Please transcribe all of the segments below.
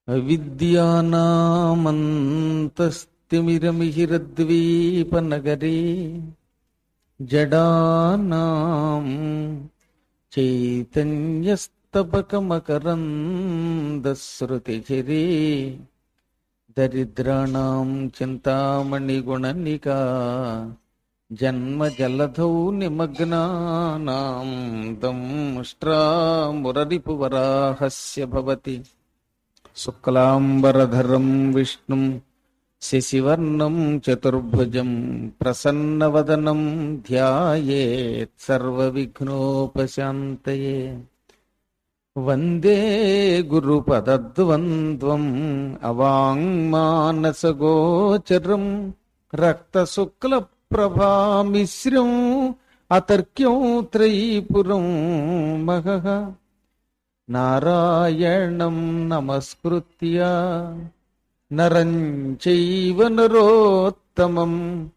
అవిద్యానామంతస్తిమిరమిహిరద్వీపనగరే జడానాం చైతన్యస్తబకమకరందశ్రుతిచిరే దరిద్రాణం చింతామణిగుణనికా జన్మజలధౌ నిమగ్నానాం దంష్ట్రామురరిపువరాహస్య భవతి శుక్లాంబరధరం విష్ణుం శశివర్ణం చతుర్భుజం ప్రసన్నవదనం ధ్యాయేత్ సర్వవిఘ్నోపశాంతయే వందే గురుపదద్వంద్వం అవాంగ్మానసగోచరం రక్తశుక్లప్రభామిశ్రం అతర్క్యం త్రైపురం మహః నారాయణం నమస్కృత్య నరం చైవ నరోత్తమం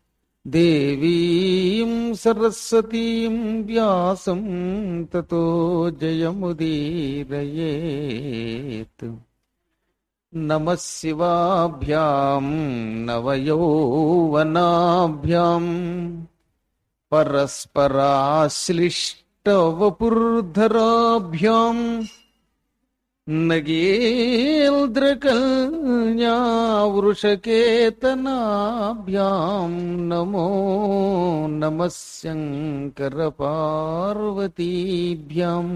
దేవీం సరస్వతీం వ్యాసం తతో జయముదీరయేత్ నమ శివాభ్యాం నవయౌవనాభ్యాం పరస్పరాశ్లిష్టవపుర్ధరాభ్యాం నగేల్ద్రకల్యావృషకేతనాభ్యాం నమో నమ శంకరపార్వతీభ్యాం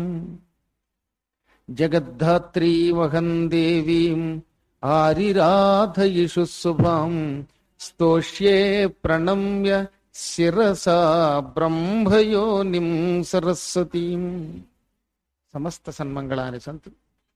జగద్ధాత్రీమహం దేవీం ఆరిరాధయిషు శుభాం స్తోష్యే ప్రణమ్య శిరసా బ్రహ్మయోనిం సరస్వతీం సమస్త సన్మంగళాని సంతు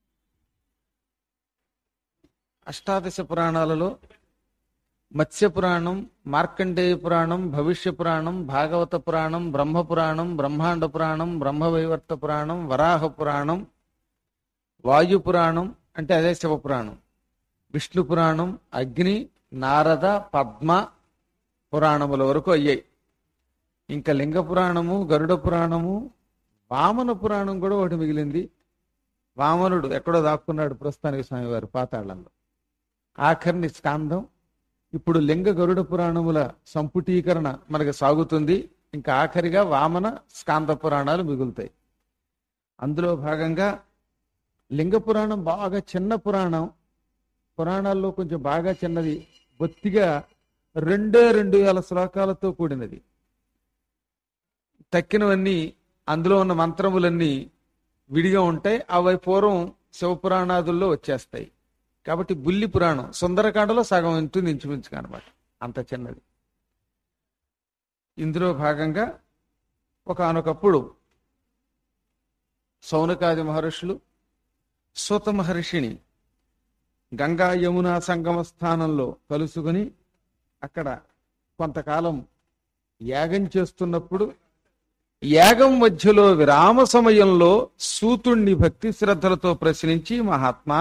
అష్టాదశ పురాణాలలో మత్స్య పురాణం మార్కండేయ పురాణం భవిష్య పురాణం భాగవత పురాణం బ్రహ్మ పురాణం బ్రహ్మాండ పురాణం బ్రహ్మవైవర్త పురాణం వరాహ పురాణం వాయు పురాణం అంటే అదే శివ పురాణం విష్ణు పురాణం అగ్ని నారద పద్మ పురాణముల వరకు అయ్యాయి ఇంకా లింగ పురాణము గరుడ పురాణము వామన పురాణం కూడా ఒకటి మిగిలింది వామనుడు ఎక్కడో దాక్కున్నాడు ప్రస్తుతానికి స్వామివారు పాతాళంలో ఆఖరిని స్కాందం ఇప్పుడు లింగ గరుడ పురాణముల సంపుటీకరణ మనకు సాగుతుంది ఇంకా ఆఖరిగా వామన స్కాంద పురాణాలు మిగులుతాయి అందులో భాగంగా లింగ పురాణం బాగా చిన్న పురాణం పురాణాల్లో కొంచెం బాగా చిన్నది బొత్తిగా రెండే రెండు వేల శ్లోకాలతో కూడినది తక్కినవన్నీ అందులో ఉన్న మంత్రములన్నీ విడిగా ఉంటాయి అవి పూర్వం శివపురాణాదుల్లో వచ్చేస్తాయి కాబట్టి బుల్లి పురాణం సుందరకాండలో సగం ఉంటుంది ఇంచుమించుగా అనమాట అంత చిన్నది ఇందులో భాగంగా ఒక అనొకప్పుడు సౌనకాది మహర్షులు సూత మహర్షిని గంగా యమున సంగమ స్థానంలో కలుసుకుని అక్కడ కొంతకాలం యాగం చేస్తున్నప్పుడు యాగం మధ్యలో విరామ సమయంలో సూతుణ్ణి భక్తి శ్రద్ధలతో ప్రశ్నించి మహాత్మా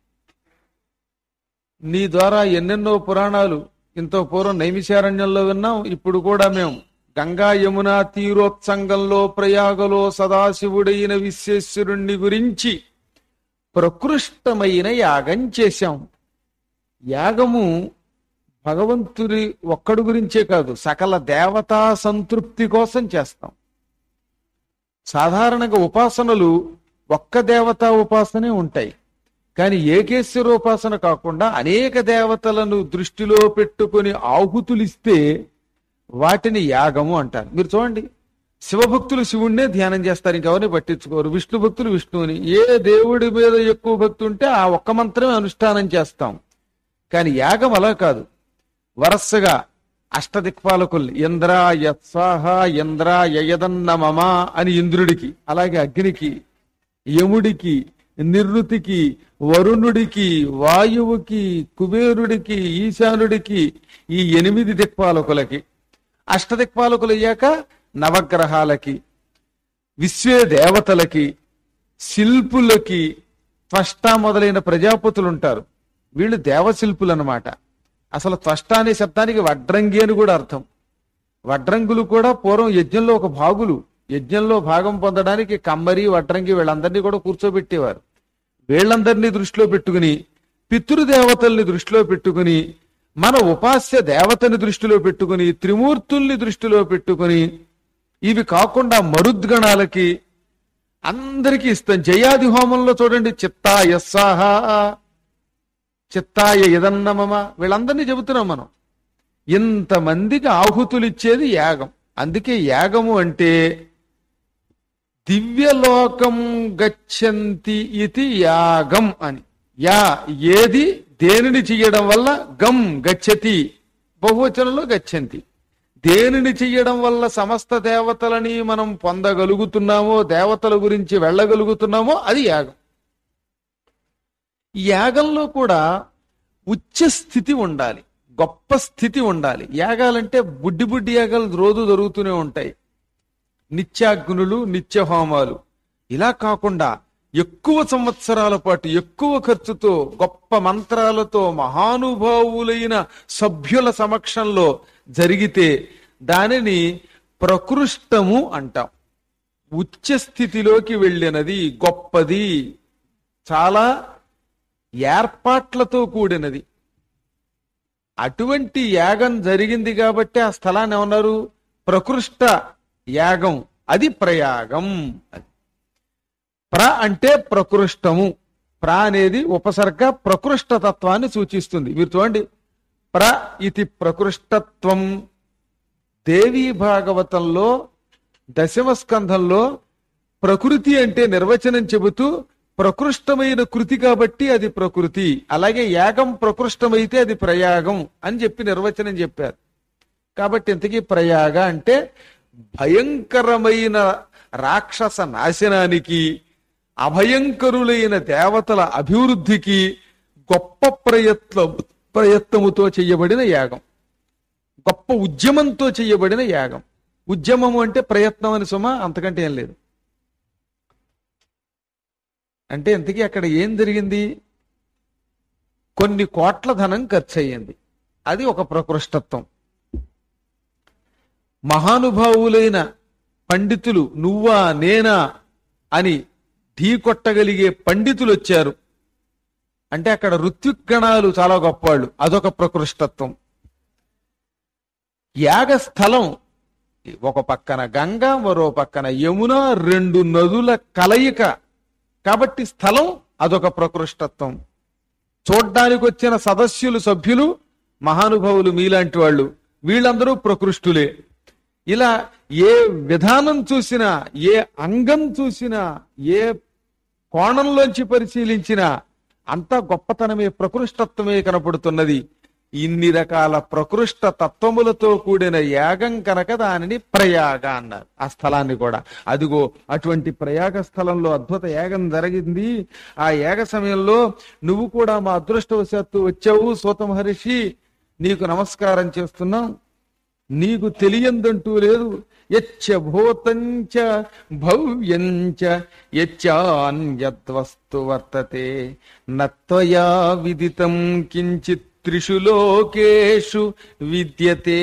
నీ ద్వారా ఎన్నెన్నో పురాణాలు ఇంతో పూర్వం నైమిశారణ్యంలో విన్నాం ఇప్పుడు కూడా మేము గంగా యమున తీరోత్సంగంలో ప్రయాగలో సదాశివుడైన విశ్వేశ్వరుణ్ణి గురించి ప్రకృష్టమైన యాగం చేశాం యాగము భగవంతుడి ఒక్కడి గురించే కాదు సకల దేవతా సంతృప్తి కోసం చేస్తాం సాధారణంగా ఉపాసనలు ఒక్క దేవతా ఉపాసనే ఉంటాయి కానీ ఏకేశ్వర ఉపాసన కాకుండా అనేక దేవతలను దృష్టిలో పెట్టుకుని ఆహుతులిస్తే వాటిని యాగము అంటారు మీరు చూడండి శివభక్తులు శివుణ్ణే ధ్యానం చేస్తారు ఇంకెవరిని పట్టించుకోరు విష్ణు భక్తులు విష్ణువుని ఏ దేవుడి మీద ఎక్కువ భక్తి ఉంటే ఆ ఒక్క మంత్రమే అనుష్ఠానం చేస్తాం కానీ యాగం అలా కాదు వరసగా అష్టదిక్పాలకులు ఇంద్ర యత్సాహ ఇంద్ర యయదన్న మమ అని ఇంద్రుడికి అలాగే అగ్నికి యముడికి నిర్రుతికి వరుణుడికి వాయువుకి కుబేరుడికి ఈశానుడికి ఈ ఎనిమిది దిక్పాలకులకి అష్టదిక్పాలకులు అయ్యాక నవగ్రహాలకి విశ్వే దేవతలకి శిల్పులకి త్వష్ట మొదలైన ప్రజాపతులు ఉంటారు వీళ్ళు దేవశిల్పులు అన్నమాట అసలు త్వష్ట అనే శబ్దానికి వడ్రంగి అని కూడా అర్థం వడ్రంగులు కూడా పూర్వం యజ్ఞంలో ఒక భాగులు యజ్ఞంలో భాగం పొందడానికి కమ్మరి వడ్రంగి వీళ్ళందరినీ కూడా కూర్చోబెట్టేవారు వీళ్ళందరినీ దృష్టిలో పెట్టుకుని పితృదేవతల్ని దృష్టిలో పెట్టుకుని మన ఉపాస్య దేవతని దృష్టిలో పెట్టుకుని త్రిమూర్తుల్ని దృష్టిలో పెట్టుకుని ఇవి కాకుండా మరుద్గణాలకి అందరికీ ఇస్తాం జయాది హోమంలో చూడండి చిత్తాయ స్వాహ చిత్తాయ ఇదన్నమమ వీళ్ళందరినీ చెబుతున్నాం మనం ఇంతమందికి ఆహుతులు ఇచ్చేది యాగం అందుకే యాగము అంటే దివ్యలోకం గచ్చంతి ఇది యాగం అని యా ఏది దేనిని చెయ్యడం వల్ల గం గచ్చతి బహువచనంలో గచ్చంతి దేనిని చెయ్యడం వల్ల సమస్త దేవతలని మనం పొందగలుగుతున్నామో దేవతల గురించి వెళ్ళగలుగుతున్నామో అది యాగం ఈ యాగంలో కూడా ఉచ్చ స్థితి ఉండాలి గొప్ప స్థితి ఉండాలి యాగాలంటే బుడ్డి బుడ్డి యాగాలు రోజు జరుగుతూనే ఉంటాయి నిత్యాగ్నులు నిత్య హోమాలు ఇలా కాకుండా ఎక్కువ సంవత్సరాల పాటు ఎక్కువ ఖర్చుతో గొప్ప మంత్రాలతో మహానుభావులైన సభ్యుల సమక్షంలో జరిగితే దానిని ప్రకృష్టము అంటాం ఉచ్చ స్థితిలోకి వెళ్ళినది గొప్పది చాలా ఏర్పాట్లతో కూడినది అటువంటి యాగం జరిగింది కాబట్టి ఆ స్థలాన్ని ఏమన్నారు ప్రకృష్ట యాగం అది ప్రయాగం అది ప్ర అంటే ప్రకృష్టము ప్ర అనేది ఉపసర్గ ప్రకృష్ట తత్వాన్ని సూచిస్తుంది మీరు చూడండి ప్ర ఇది ప్రకృష్టత్వం దేవీ భాగవతంలో దశమ స్కంధంలో ప్రకృతి అంటే నిర్వచనం చెబుతూ ప్రకృష్టమైన కృతి కాబట్టి అది ప్రకృతి అలాగే యాగం ప్రకృష్టమైతే అది ప్రయాగం అని చెప్పి నిర్వచనం చెప్పారు కాబట్టి ఇంతకీ ప్రయాగ అంటే భయంకరమైన రాక్షస నాశనానికి అభయంకరులైన దేవతల అభివృద్ధికి గొప్ప ప్రయత్నం ప్రయత్నముతో చేయబడిన యాగం గొప్ప ఉద్యమంతో చేయబడిన యాగం ఉద్యమము అంటే ప్రయత్నం అని సుమ అంతకంటే ఏం లేదు అంటే ఇంతకీ అక్కడ ఏం జరిగింది కొన్ని కోట్ల ధనం ఖర్చు అయ్యింది అది ఒక ప్రకృష్టత్వం మహానుభావులైన పండితులు నువ్వా నేనా అని ఢీ కొట్టగలిగే పండితులు వచ్చారు అంటే అక్కడ ఋత్విగణాలు చాలా గొప్పవాళ్ళు అదొక ప్రకృష్టత్వం యాగ స్థలం ఒక పక్కన గంగ మరో పక్కన యమున రెండు నదుల కలయిక కాబట్టి స్థలం అదొక ప్రకృష్టత్వం చూడ్డానికి వచ్చిన సదస్యులు సభ్యులు మహానుభావులు మీలాంటి వాళ్ళు వీళ్ళందరూ ప్రకృష్టులే ఇలా ఏ విధానం చూసినా ఏ అంగం చూసినా ఏ కోణంలోంచి పరిశీలించినా అంతా గొప్పతనమే ప్రకృష్టత్వమే కనపడుతున్నది ఇన్ని రకాల ప్రకృష్ట తత్వములతో కూడిన యాగం కనుక దానిని ప్రయాగ అన్నారు ఆ స్థలాన్ని కూడా అదిగో అటువంటి ప్రయాగ స్థలంలో అద్భుత యాగం జరిగింది ఆ యాగ సమయంలో నువ్వు కూడా మా అదృష్టవశాత్తు వచ్చావు సూత మహర్షి నీకు నమస్కారం చేస్తున్నాం నీకు తెలియందంటూ లేదు యచ్చ భూతంచ భవ్యంచ యచ్చాన్యద్వస్తు వర్తతే నత్వయా విదితం కించిత్ త్రిషు లోకేషు విద్యతే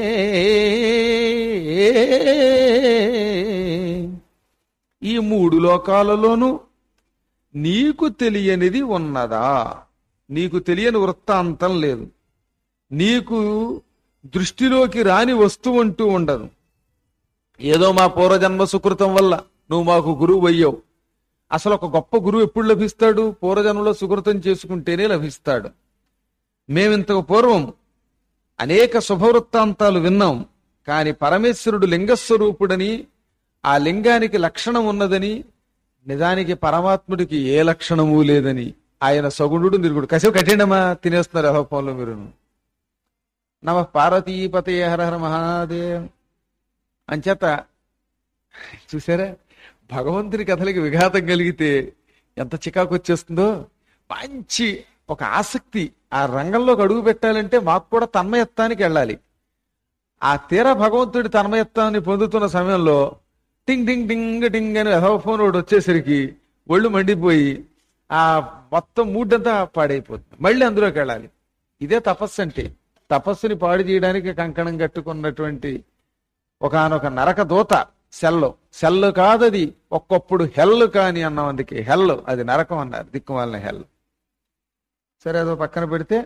ఈ మూడు లోకాలలోనూ నీకు తెలియనిది ఉన్నదా నీకు తెలియని వృత్తాంతం లేదు నీకు దృష్టిలోకి రాని వస్తువు అంటూ ఉండదు ఏదో మా పూర్వజన్మ సుకృతం వల్ల నువ్వు మాకు గురువు అయ్యావు అసలు ఒక గొప్ప గురువు ఎప్పుడు లభిస్తాడు పూర్వజన్మలో సుకృతం చేసుకుంటేనే లభిస్తాడు మేమింతకు పూర్వం అనేక శుభవృత్తాంతాలు విన్నాం కాని పరమేశ్వరుడు లింగస్వరూపుడని ఆ లింగానికి లక్షణం ఉన్నదని నిజానికి పరమాత్ముడికి ఏ లక్షణము లేదని ఆయన సగుణుడు నిర్గుడు కసేపు కఠినమా తినేస్తున్నారు అహోపంలో మీరు నమ పార్వతీపతే హర హర మహాదేవ్ అంచేత చూసారా భగవంతుని కథలకి విఘాతం కలిగితే ఎంత చికాకు వచ్చేస్తుందో మంచి ఒక ఆసక్తి ఆ రంగంలోకి అడుగు పెట్టాలంటే మాకు కూడా తన్మయత్వానికి వెళ్ళాలి ఆ తీర భగవంతుడి తన్మయత్వాన్ని పొందుతున్న సమయంలో టింగ్ టింగ్ టింగ్ టింగ్ అని ఫోన్ ఒకటి వచ్చేసరికి ఒళ్ళు మండిపోయి ఆ మొత్తం మూడంతా పాడైపోతుంది మళ్ళీ అందులోకి వెళ్ళాలి ఇదే తపస్సు అంటే తపస్సుని పాడు చేయడానికి కంకణం కట్టుకున్నటువంటి ఒకనొక నరక దూత సెల్లు సెల్లు కాదది ఒక్కొప్పుడు హెల్ కాని అన్నాం అందుకే హెల్ అది నరకం అన్నారు దిక్కుమాలిన హెల్ సరే అదో పక్కన పెడితే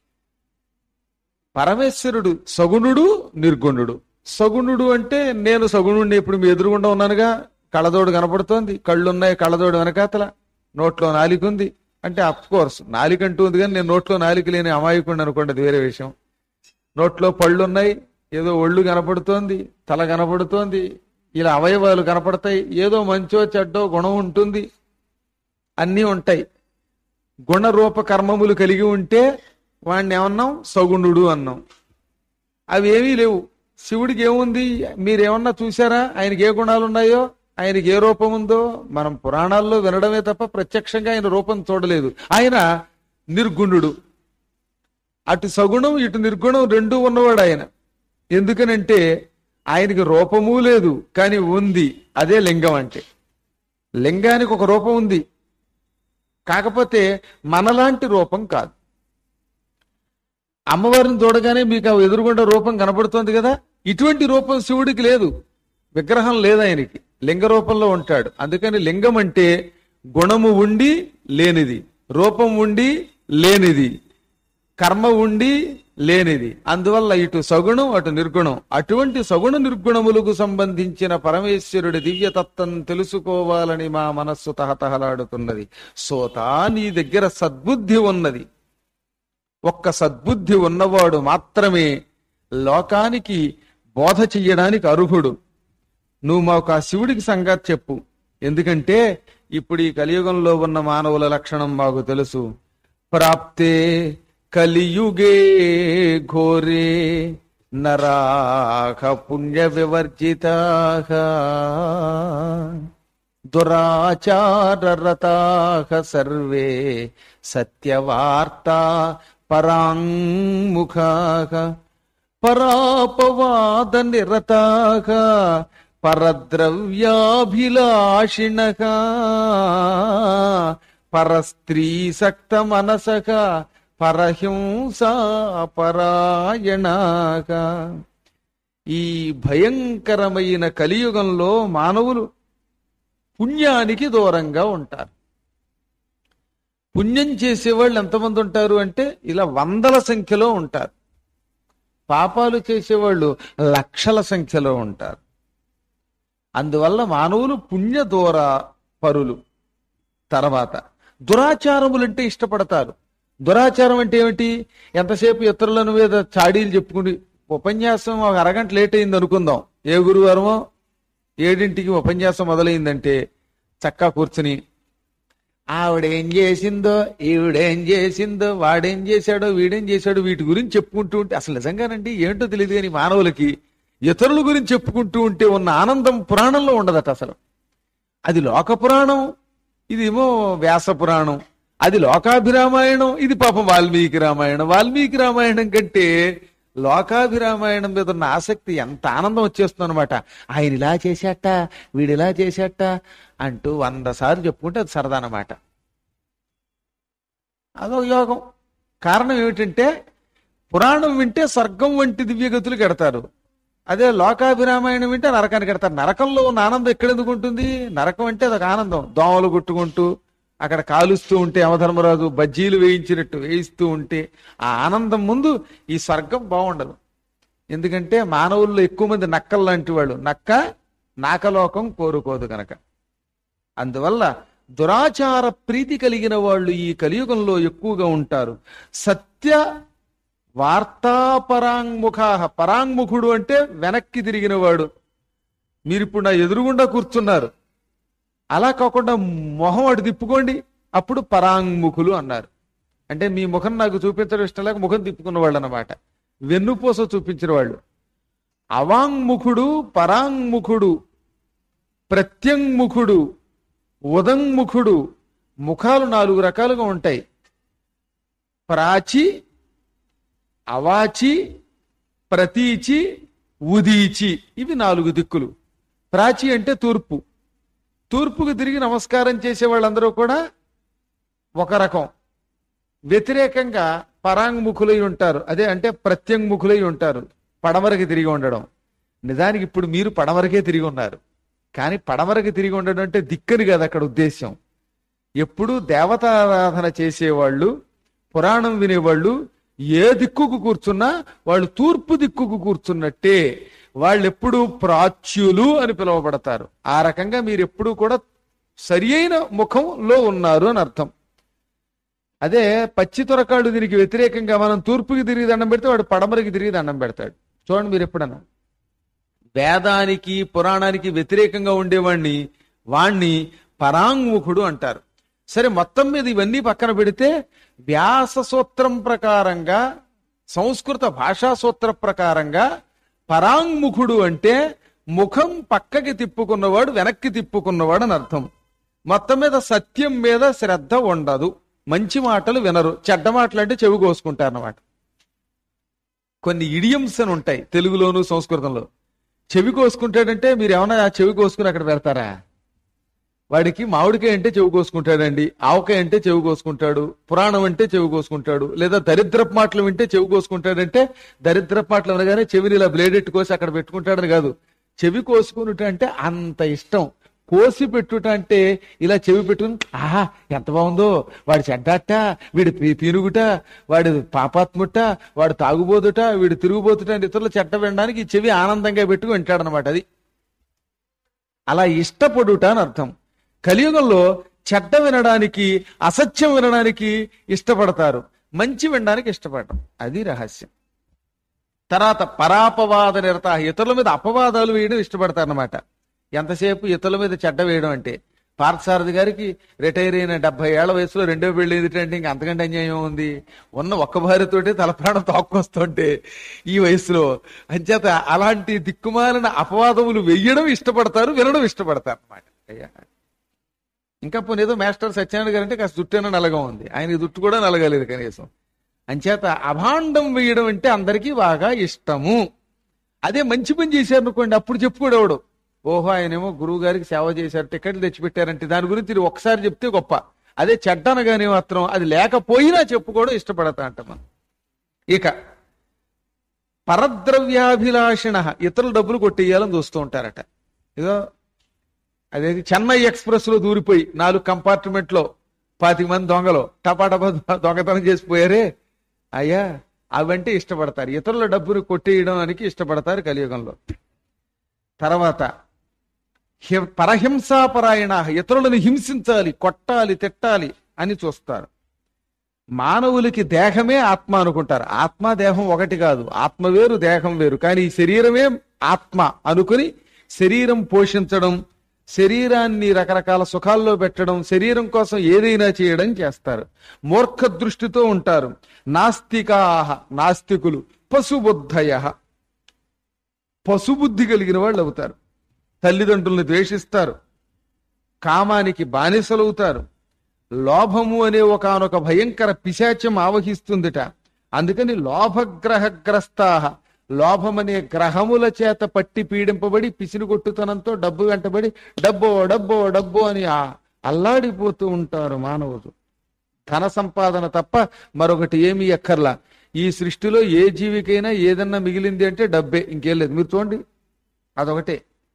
పరమేశ్వరుడు సగుణుడు నిర్గుణుడు సగుణుడు అంటే నేను సగుణుడిని ఇప్పుడు మీ ఎదురుగుండా ఉన్నానుగా కళ్ళదోడు కనపడుతోంది కళ్ళున్నాయి కళ్ళదోడు వెనకాతల నోట్లో నాలిక ఉంది అంటే అఫ్ కోర్స్ నాలిక అంటూ ఉంది కానీ నేను నోట్లో నాలిక లేని అమాయకుడిని అనుకోండి అది వేరే విషయం నోట్లో పళ్ళు ఉన్నాయి ఏదో ఒళ్ళు కనపడుతోంది తల కనపడుతోంది ఇలా అవయవాలు కనపడతాయి ఏదో మంచో చెడ్డో గుణం ఉంటుంది అన్నీ ఉంటాయి గుణ రూప కర్మములు కలిగి ఉంటే వాడిని ఏమన్నాం సగుణుడు అన్నాం అవి ఏమీ లేవు శివుడికి ఏముంది మీరేమన్నా చూసారా ఆయనకి ఏ గుణాలు ఉన్నాయో ఆయనకి ఏ రూపం ఉందో మనం పురాణాల్లో వినడమే తప్ప ప్రత్యక్షంగా ఆయన రూపం చూడలేదు ఆయన నిర్గుణుడు అటు సగుణం ఇటు నిర్గుణం రెండు ఉన్నవాడు ఆయన ఎందుకనంటే ఆయనకి రూపము లేదు కానీ ఉంది అదే లింగం అంటే లింగానికి ఒక రూపం ఉంది కాకపోతే మనలాంటి రూపం కాదు అమ్మవారిని చూడగానే మీకు ఆ ఎదురుగుండా రూపం కనబడుతోంది కదా ఇటువంటి రూపం శివుడికి లేదు విగ్రహం లేదు ఆయనకి లింగ రూపంలో ఉంటాడు అందుకని లింగం అంటే గుణము ఉండి లేనిది రూపం ఉండి లేనిది కర్మ ఉండి లేనిది అందువల్ల ఇటు సగుణం అటు నిర్గుణం అటువంటి సగుణ నిర్గుణములకు సంబంధించిన పరమేశ్వరుడి దివ్యతత్వం తెలుసుకోవాలని మా మనస్సు తహతహలాడుతున్నది సోతా నీ దగ్గర సద్బుద్ధి ఉన్నది ఒక్క సద్బుద్ధి ఉన్నవాడు మాత్రమే లోకానికి బోధ చెయ్యడానికి అర్హుడు నువ్వు మాకు ఆ శివుడికి సంగతి చెప్పు ఎందుకంటే ఇప్పుడు ఈ కలియుగంలో ఉన్న మానవుల లక్షణం మాకు తెలుసు ప్రాప్తే కలియుగే ఘోరే నరాహ పుణ్య వివర్జితాహ దురాచారరతాహ సర్వే సత్యవార్తా పరాంముఖాః పరాపవాద నిరతాః పరద్రవ్యాభిలాషిణః పరస్త్రీ సక్త మనసక పరహింసా పరాయణాక ఈ భయంకరమైన కలియుగంలో మానవులు పుణ్యానికి దూరంగా ఉంటారు పుణ్యం చేసేవాళ్ళు ఎంతమంది ఉంటారు అంటే ఇలా వందల సంఖ్యలో ఉంటారు పాపాలు చేసేవాళ్ళు లక్షల సంఖ్యలో ఉంటారు అందువల్ల మానవులు పుణ్య దూర పరులు తర్వాత దురాచారములంటే ఇష్టపడతారు దురాచారం అంటే ఏమిటి ఎంతసేపు ఇతరులను మీద చాడీలు చెప్పుకుని ఉపన్యాసం ఒక అరగంట లేట్ అయింది అనుకుందాం ఏ గురువారమో ఏడింటికి ఉపన్యాసం మొదలైందంటే చక్కా కూర్చుని ఆవిడేం చేసిందో ఈవిడేం చేసిందో వాడేం చేశాడో వీడేం చేశాడో వీటి గురించి చెప్పుకుంటూ ఉంటే అసలు నిజంగానండి ఏంటో తెలియదు కానీ మానవులకి ఇతరుల గురించి చెప్పుకుంటూ ఉంటే ఉన్న ఆనందం పురాణంలో ఉండదట అసలు అది లోక పురాణం ఇదేమో వ్యాస పురాణం అది లోకాభిరామాయణం ఇది పాపం వాల్మీకి రామాయణం వాల్మీకి రామాయణం కంటే లోకాభిరామాయణం మీద ఉన్న ఆసక్తి ఎంత ఆనందం వచ్చేస్తుంది అనమాట ఆయన ఇలా చేశాట వీడు ఇలా చేశాట అంటూ వంద సార్లు చెప్పుకుంటే అది సరదా అన్నమాట అదొక యోగం కారణం ఏమిటంటే పురాణం వింటే స్వర్గం వంటి దివ్యగతులు కడతారు అదే లోకాభిరామాయణం వింటే నరకానికి కడతారు నరకంలో ఉన్న ఆనందం ఎక్కడెందుకు ఉంటుంది నరకం అంటే అదొక ఆనందం దోమలు కొట్టుకుంటూ అక్కడ కాలుస్తూ ఉంటే యమధర్మరాజు బజ్జీలు వేయించినట్టు వేయిస్తూ ఉంటే ఆ ఆనందం ముందు ఈ స్వర్గం బాగుండదు ఎందుకంటే మానవుల్లో ఎక్కువ మంది నక్కలు లాంటి వాళ్ళు నక్క నాకలోకం కోరుకోదు గనక అందువల్ల దురాచార ప్రీతి కలిగిన వాళ్ళు ఈ కలియుగంలో ఎక్కువగా ఉంటారు సత్య వార్తాపరాంగుఖా పరాంగుఖుడు అంటే వెనక్కి తిరిగిన వాడు మీరు ఇప్పుడు నా ఎదురుగుండా కూర్చున్నారు అలా కాకుండా మొహం అటు తిప్పుకోండి అప్పుడు పరాంగుఖులు అన్నారు అంటే మీ ముఖం నాకు చూపించడం ఇష్టం లేక ముఖం తిప్పుకున్న వాళ్ళు అనమాట వెన్నుపూస చూపించిన వాళ్ళు అవాంగ్ముఖుడు పరాంగ్ముఖుడు ప్రత్యంగుఖుడు ఉదంగుఖుడు ముఖాలు నాలుగు రకాలుగా ఉంటాయి ప్రాచి అవాచి ప్రతీచి ఉదీచి ఇవి నాలుగు దిక్కులు ప్రాచి అంటే తూర్పు తూర్పుకు తిరిగి నమస్కారం చేసే వాళ్ళందరూ కూడా ఒక రకం వ్యతిరేకంగా పరాంగుముఖులై ఉంటారు అదే అంటే ప్రత్యంగుముఖులై ఉంటారు పడమరకి తిరిగి ఉండడం నిజానికి ఇప్పుడు మీరు పడమరకే తిరిగి ఉన్నారు కానీ పడమరకి తిరిగి ఉండడం అంటే దిక్కని కాదు అక్కడ ఉద్దేశం ఎప్పుడు దేవతారాధన చేసేవాళ్ళు పురాణం వినేవాళ్ళు ఏ దిక్కుకు కూర్చున్నా వాళ్ళు తూర్పు దిక్కుకు కూర్చున్నట్టే వాళ్ళు ఎప్పుడు ప్రాచ్యులు అని పిలువబడతారు ఆ రకంగా మీరు ఎప్పుడు కూడా సరి అయిన ముఖంలో ఉన్నారు అని అర్థం అదే పచ్చి తొరకాడు దీనికి వ్యతిరేకంగా మనం తూర్పుకి తిరిగి దండం పెడితే వాడు పడమరకి తిరిగి దండం పెడతాడు చూడండి మీరు ఎప్పుడన్నా వేదానికి పురాణానికి వ్యతిరేకంగా ఉండేవాణ్ణి వాణ్ణి పరాంగుముఖుడు అంటారు సరే మొత్తం మీద ఇవన్నీ పక్కన పెడితే వ్యాస సూత్రం ప్రకారంగా సంస్కృత భాషా సూత్ర ప్రకారంగా పరాంగుముఖుడు అంటే ముఖం పక్కకి తిప్పుకున్నవాడు వెనక్కి తిప్పుకున్నవాడు అని అర్థం మొత్తం మీద సత్యం మీద శ్రద్ధ ఉండదు మంచి మాటలు వినరు చెడ్డ మాటలు అంటే చెవి కోసుకుంటారు అన్నమాట కొన్ని ఇడియమ్స్ అని ఉంటాయి తెలుగులోను సంస్కృతంలో చెవి కోసుకుంటాడంటే మీరు ఏమన్నా ఆ చెవి కోసుకుని అక్కడ పెడతారా వాడికి మామిడికాయ అంటే చెవి కోసుకుంటాడండి ఆవకాయ అంటే చెవి కోసుకుంటాడు పురాణం అంటే చెవి కోసుకుంటాడు లేదా దరిద్రపు మాటలు వింటే చెవి కోసుకుంటాడంటే దరిద్రపు మాటలు అనగానే చెవిని ఇలా బ్లేడెట్ కోసి అక్కడ పెట్టుకుంటాడని కాదు చెవి కోసుకునుట అంటే అంత ఇష్టం కోసి పెట్టుట అంటే ఇలా చెవి పెట్టుకుని ఆహా ఎంత బాగుందో వాడు చెడ్డాట వీడు పీ- పీనుగుట వాడు పాపాత్ముట వాడు తాగుబోదుట వీడు తిరుగుబోతుట అని ఇతరులు చెడ్డ వినడానికి ఈ చెవి ఆనందంగా పెట్టుకుని వింటాడనమాట అది అలా ఇష్టపడుట అని అర్థం కలియుగంలో చెడ్డ వినడానికి అసత్యం వినడానికి ఇష్టపడతారు మంచి వినడానికి ఇష్టపడటం అది రహస్యం తర్వాత పరాపవాద నిరత ఇతరుల మీద అపవాదాలు వేయడం ఇష్టపడతారన్నమాట ఎంతసేపు ఇతరుల మీద చెడ్డ వేయడం అంటే పార్థసారథి గారికి రిటైర్ అయిన డెబ్బై ఏళ్ల వయసులో రెండో పెళ్లి ఏంటంటే ఇంకా అంతకంటే అన్యాయం ఉంది ఉన్న ఒక్క భార్యతోటి తలప్రాణం తోక్కొస్తుంటే ఈ వయసులో అంచేత అలాంటి దిక్కుమాలిన అపవాదములు వెయ్యడం ఇష్టపడతారు వినడం ఇష్టపడతారు అన్నమాట అయ్యా ఇంకా పోనీ ఏదో మాస్టర్ సత్యనారాయణ గారు అంటే కాస్త జుట్టైనా నల్లగా ఉంది ఆయన జుట్టు కూడా నలగలేదు కనీసం అంచేత అభాండం వేయడం అంటే అందరికీ బాగా ఇష్టము అదే మంచి పని చేశారు అనుకోండి అప్పుడు చెప్పుకోడేవాడు ఓహో ఆయనేమో గురువు గారికి సేవ చేశారు టికెట్లు తెచ్చిపెట్టారంటే దాని గురించి ఇది ఒక్కసారి చెప్తే గొప్ప అదే చెడ్డనగానే మాత్రం అది లేకపోయినా చెప్పుకోవడం ఇష్టపడతా అంట మనం ఇక పరద్రవ్యాభిలాషిణ ఇతరుల డబ్బులు కొట్టేయాలని చూస్తూ ఉంటారట ఏదో అదేది చెన్నై ఎక్స్ప్రెస్ లో దూరిపోయి నాలుగు కంపార్ట్మెంట్ లో పాతిక మంది దొంగలు టపాటపా దొంగతనం చేసిపోయారే అయ్యా అవంటే ఇష్టపడతారు ఇతరుల డబ్బును కొట్టేయడానికి ఇష్టపడతారు కలియుగంలో తర్వాత హి- పరహింసాపరాయణ ఇతరులను హింసించాలి కొట్టాలి తిట్టాలి అని చూస్తారు మానవులకి దేహమే ఆత్మ అనుకుంటారు ఆత్మ దేహం ఒకటి కాదు ఆత్మ వేరు దేహం వేరు కానీ ఈ శరీరమే ఆత్మ అనుకుని శరీరం పోషించడం శరీరాన్ని రకరకాల సుఖాల్లో పెట్టడం శరీరం కోసం ఏదైనా చేయడం చేస్తారు మూర్ఖ దృష్టితో ఉంటారు నాస్తికాహ నాస్తికులు పశుబుద్ధయ పశుబుద్ధి కలిగిన వాళ్ళు అవుతారు తల్లిదండ్రుల్ని ద్వేషిస్తారు కామానికి బానిసలవుతారు లోభము అనే ఒకనొక భయంకర పిశాచం ఆవహిస్తుందిట అందుకని లోభగ్రహగ్రస్తాహ లోభమనే గ్రహముల చేత పట్టి పీడింపబడి పిసినుగొట్టుతనంతో డబ్బు వెంటబడి డబ్బో డబ్బో డబ్బో అని ఆ- అల్లాడిపోతూ ఉంటారు మానవులు ధన సంపాదన తప్ప మరొకటి ఏమీ ఎక్కర్లా ఈ సృష్టిలో ఏ జీవికైనా ఏదన్నా మిగిలింది అంటే డబ్బే ఇంకేం లేదు మీరు చూడండి అదొకటే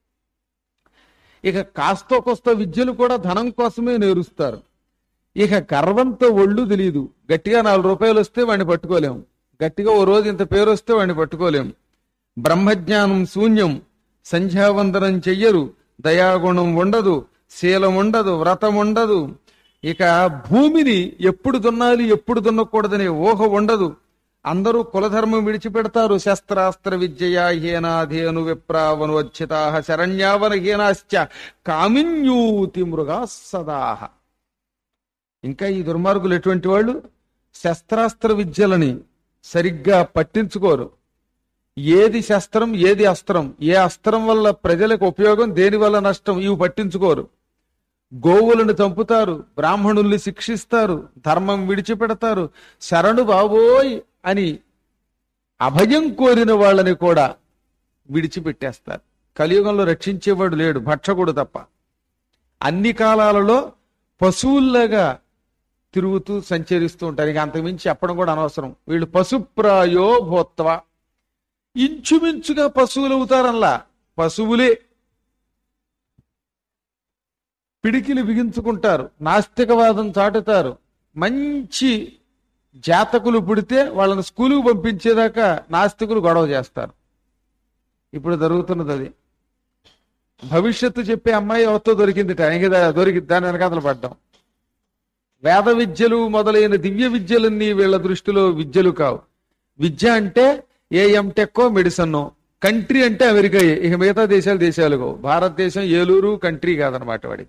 ఇక కాస్తో కొస్త విద్యలు కూడా ధనం కోసమే నేరుస్తారు ఇక గర్వంతో ఒళ్ళు తెలియదు గట్టిగా నాలుగు రూపాయలు వస్తే వాడిని పట్టుకోలేము గట్టిగా ఓ రోజు ఇంత పేరు వస్తే వాడిని పట్టుకోలేము బ్రహ్మజ్ఞానం శూన్యం సంధ్యావందనం చెయ్యరు దయాగుణం ఉండదు శీలం ఉండదు వ్రతం ఉండదు ఇక భూమిని ఎప్పుడు దున్నాలి ఎప్పుడు దున్నకూడదనే ఊహ ఉండదు అందరూ కులధర్మం విడిచిపెడతారు శస్త్రాస్త్ర విద్యయా హీనాధేను విప్రావను వచ్చితా శరణ్యావన హీనాశ్చ కామిన్యూతి మృగా సదాహ ఇంకా ఈ దుర్మార్గులు ఎటువంటి వాళ్ళు శస్త్రాస్త్ర విద్యలని సరిగ్గా పట్టించుకోరు ఏది శస్త్రం ఏది అస్త్రం ఏ అస్త్రం వల్ల ప్రజలకు ఉపయోగం దేని వల్ల నష్టం ఇవి పట్టించుకోరు గోవులను చంపుతారు బ్రాహ్మణుల్ని శిక్షిస్తారు ధర్మం విడిచిపెడతారు శరణు బాబోయ్ అని అభయం కోరిన వాళ్ళని కూడా విడిచిపెట్టేస్తారు కలియుగంలో రక్షించేవాడు లేడు భక్షకుడు తప్ప అన్ని కాలాలలో పశువుల్లాగా తిరుగుతూ సంచరిస్తూ ఉంటారు ఇక అంతకుమించి చెప్పడం కూడా అనవసరం వీళ్ళు పశుప్రాయో భూత్వ ఇంచుమించుగా పశువులు అవుతారల్లా పశువులే పిడికిలి బిగించుకుంటారు నాస్తికవాదం చాటుతారు మంచి జాతకులు పుడితే వాళ్ళని స్కూలుకు పంపించేదాకా నాస్తికులు గొడవ చేస్తారు ఇప్పుడు జరుగుతున్నది అది భవిష్యత్తు చెప్పే అమ్మాయి ఎవరితో దొరికింది ఇంకా దొరికింది దాని వెనకాతలు పడ్డాం వేద విద్యలు మొదలైన దివ్య విద్యలన్నీ వీళ్ళ దృష్టిలో విద్యలు కావు విద్య అంటే ఏ ఎంటెక్కో మెడిసన్నో కంట్రీ అంటే అమెరికా ఇక మిగతా దేశాలు దేశాలు కావు భారతదేశం ఏలూరు కంట్రీ కాదనమాట వాడి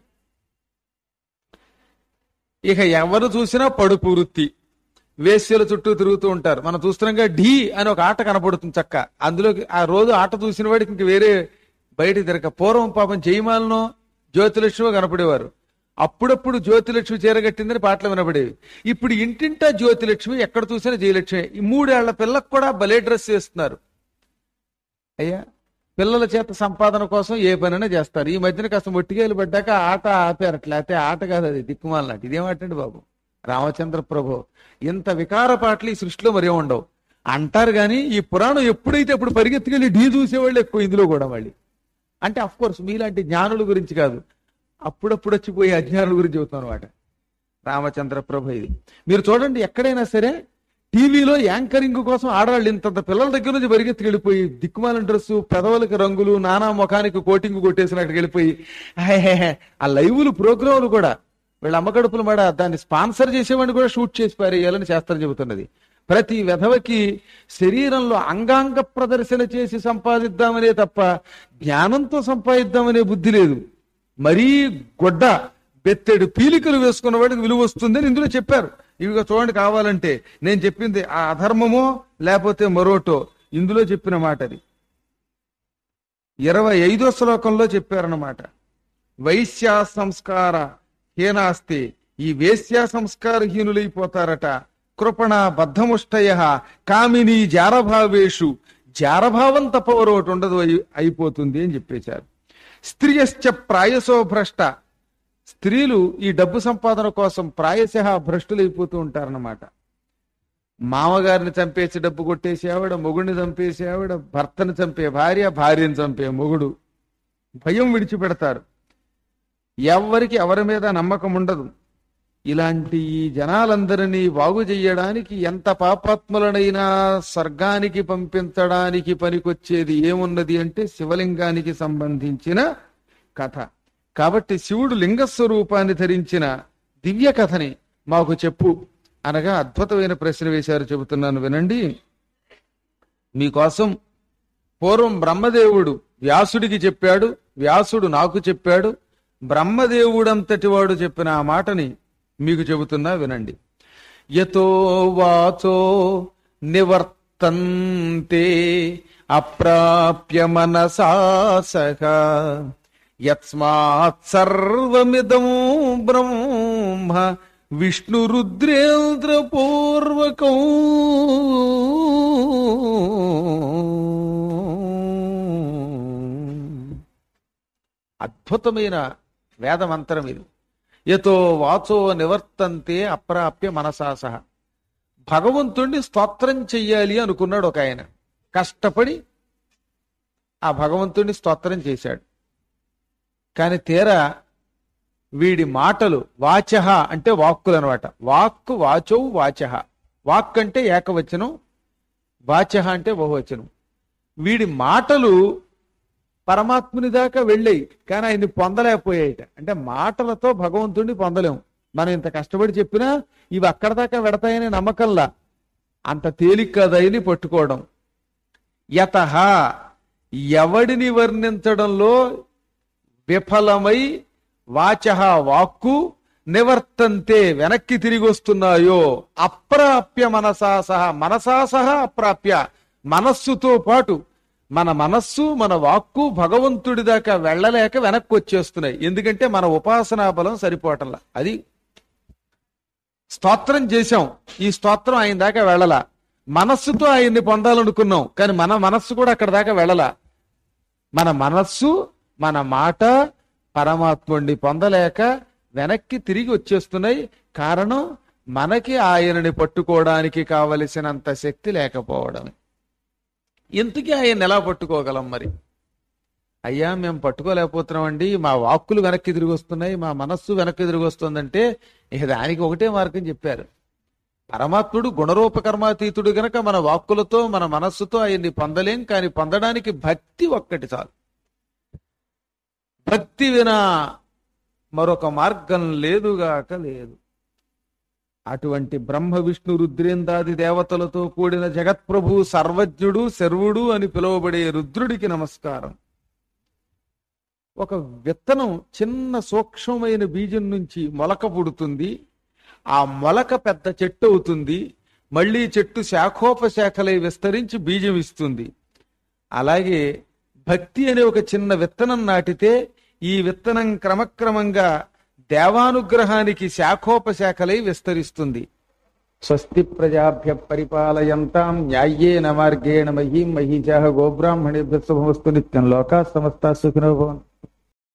ఇక ఎవరు చూసినా పడుపు వృత్తి వేశ్యల చుట్టూ తిరుగుతూ ఉంటారు మనం చూస్తున్నాంగా ఢీ అని ఒక ఆట కనపడుతుంది చక్క అందులో ఆ రోజు ఆట చూసిన వాడికి ఇంక వేరే బయట తిరగ పూర్వం పాపం జయమాలనో జ్యోతిలక్ష్మి కనపడేవారు అప్పుడప్పుడు జ్యోతిలక్ష్మి చీరగట్టిందని పాటలు వినపడేవి ఇప్పుడు ఇంటింటా జ్యోతిలక్ష్మి ఎక్కడ చూసినా జయలక్ష్మి ఈ మూడేళ్ల పిల్లకు కూడా భలే డ్రెస్ వేస్తున్నారు అయ్యా పిల్లల చేత సంపాదన కోసం ఏ పనైనా చేస్తారు ఈ మధ్యన కాస్త మొట్టికేలు పడ్డాక ఆట ఆపారట్లే అయితే ఆట కాదు అది దిక్కుమాల నాటి ఇదేం ఆట అండి బాబు రామచంద్ర ప్రభు ఇంత వికార పాటలు ఈ సృష్టిలో మరే ఉండవు అంటారు కానీ ఈ పురాణం ఎప్పుడైతే అప్పుడు పరిగెత్తుకెళ్ళి ఢీ చూసేవాళ్ళు ఎక్కువ ఇందులో కూడా మళ్ళీ అంటే అఫ్ కోర్స్ మీలాంటి జ్ఞానుల గురించి కాదు అప్పుడప్పుడు వచ్చిపోయే అజ్ఞానుల గురించి చెబుతాం అనమాట రామచంద్ర ప్రభు ఇది మీరు చూడండి ఎక్కడైనా సరే టీవీలో యాంకరింగ్ కోసం ఆడవాళ్ళు ఇంతంత పిల్లల దగ్గర నుంచి పరిగెత్తుకు వెళ్ళిపోయి దిక్కుమాల డ్రెస్సు పెదవులకి రంగులు నానా ముఖానికి కోటింగ్ కొట్టేసిన అక్కడికి వెళ్ళిపోయి హే హే హే. ఆ లైవ్లు ప్రోగ్రాంలు కూడా వీళ్ళ అమ్మకడుపులు మడ దాన్ని స్పాన్సర్ చేసేవాడిని కూడా షూట్ చేసి పారేయాలని శాస్త్రం చెబుతున్నది ప్రతి వెధవకి శరీరంలో అంగాంగ ప్రదర్శన చేసి సంపాదిద్దామనే తప్ప జ్ఞానంతో సంపాదిద్దామనే బుద్ధి లేదు మరీ గొడ్డ బెత్తెడు పీలికలు వేసుకున్న వాడికి విలువ వస్తుందని ఇందులో చెప్పారు ఇవిగా చూడండి కావాలంటే నేను చెప్పింది ఆ అధర్మమో లేకపోతే మరోటో ఇందులో చెప్పిన మాట అది ఇరవై ఐదో శ్లోకంలో చెప్పారన్నమాట వైశ్య సంస్కార హీనాస్తి ఈ వేశ్య సంస్కార హీనులైపోతారట కృపణ బద్ధముష్టయ కామిని జారభావేషు జారభావం తప్ప ఒకటి ఉండదు అయి- అయిపోతుంది అని చెప్పేశారు స్త్రియశ్చ ప్రాయసో భ్రష్ట స్త్రీలు ఈ డబ్బు సంపాదన కోసం ప్రాయశ భ్రష్టులైపోతూ ఉంటారన్నమాట మామగారిని చంపేసి డబ్బు కొట్టేసి ఆవిడ మొగుడిని చంపేసి ఆవిడ భర్తను చంపే భార్య భార్యను చంపే మొగుడు భయం విడిచిపెడతారు ఎవరికి ఎవరి మీద నమ్మకం ఉండదు ఇలాంటి ఈ జనాలందరినీ బాగు చెయ్యడానికి ఎంత పాపాత్ములనైనా స్వర్గానికి పంపించడానికి పనికొచ్చేది ఏమున్నది అంటే శివలింగానికి సంబంధించిన కథ కాబట్టి శివుడు లింగ స్వరూపాన్ని ధరించిన దివ్య కథని మాకు చెప్పు అనగా అద్భుతమైన ప్రశ్న వేశారు చెబుతున్నాను వినండి మీకోసం పూర్వం బ్రహ్మదేవుడు వ్యాసుడికి చెప్పాడు వ్యాసుడు నాకు చెప్పాడు బ్రహ్మదేవుడంతటి వాడు చెప్పిన ఆ మాటని మీకు చెబుతున్నా వినండి యతో వాచో నివర్తంతే అప్రాప్య మనసాసక యత్స్మాత్ సర్వమిదం బ్రహ్మ విష్ణురుద్రేంద్ర పూర్వకం అద్భుతమైన వేదమంతరం ఇది యతో వాచో నివర్తంతే అప్రాప్య మనసాసహ భగవంతుణ్ణి స్తోత్రం చెయ్యాలి అనుకున్నాడు ఒక ఆయన కష్టపడి ఆ భగవంతుణ్ణి స్తోత్రం చేశాడు కానీ తీరా వీడి మాటలు వాచహ అంటే వాక్కులు అనమాట వాక్కు వాచౌ వాచహ వాక్ అంటే ఏకవచనం వాచహ అంటే బహువచనం వీడి మాటలు పరమాత్ముని దాకా వెళ్ళాయి కానీ ఆయన్ని పొందలేకపోయాయిట అంటే మాటలతో భగవంతుడిని పొందలేం మనం ఇంత కష్టపడి చెప్పినా ఇవి అక్కడ దాకా వెడతాయనే నమ్మకంలా అంత తేలిక కదైని పట్టుకోవడం యత ఎవడిని వర్ణించడంలో విఫలమై వాచహ వాక్కు నివర్తంతే వెనక్కి తిరిగి వస్తున్నాయో అప్రాప్య మనసా సహ మనసా సహ అప్రాప్య మనస్సుతో పాటు మన మనస్సు మన వాక్కు భగవంతుడి దాకా వెళ్ళలేక వెనక్కి వచ్చేస్తున్నాయి ఎందుకంటే మన ఉపాసనా బలం సరిపోవటంలా అది స్తోత్రం చేశాం ఈ స్తోత్రం ఆయన దాకా వెళ్ళలా మనస్సుతో ఆయన్ని పొందాలనుకున్నాం కానీ మన మనస్సు కూడా అక్కడ దాకా వెళ్ళలా మన మనస్సు మన మాట పరమాత్ముడిని పొందలేక వెనక్కి తిరిగి వచ్చేస్తున్నాయి కారణం మనకి ఆయనని పట్టుకోవడానికి కావలసినంత శక్తి లేకపోవడం ఇంతకీ ఆయన ఎలా పట్టుకోగలం మరి అయ్యా మేము పట్టుకోలేకపోతున్నామండి మా వాక్కులు వెనక్కి తిరిగి వస్తున్నాయి మా మనస్సు వెనక్కి తిరిగి వస్తుందంటే ఇక దానికి ఒకటే మార్గం చెప్పారు పరమాత్ముడు గుణరూపకర్మాతీతుడు గనక మన వాక్కులతో మన మనస్సుతో ఆయన్ని పొందలేం కానీ పొందడానికి భక్తి ఒక్కటి చాలు భక్తి వినా మరొక మార్గం లేదుగాక లేదు అటువంటి బ్రహ్మ విష్ణు రుద్రేంద్రాది దేవతలతో కూడిన జగత్ప్రభు సర్వజ్ఞుడు శర్వుడు అని పిలువబడే రుద్రుడికి నమస్కారం ఒక విత్తనం చిన్న సూక్ష్మమైన బీజం నుంచి మొలక పుడుతుంది ఆ మొలక పెద్ద చెట్టు అవుతుంది మళ్ళీ చెట్టు శాఖోపశాఖలై విస్తరించి బీజం ఇస్తుంది అలాగే భక్తి అనే ఒక చిన్న విత్తనం నాటితే ఈ విత్తనం క్రమక్రమంగా దేవానుగ్రహానికి శాఖోపశాఖలై విస్తరిస్తుంది స్వస్తి ప్రజాభ్య పరిపాలయంతాం న్యాయేన మార్గేణ మహీం మహీజాహ గోబ్రాహ్మణేభ్య శుభమస్తు నిత్యం లోకా సమస్త సుఖినో భవంతు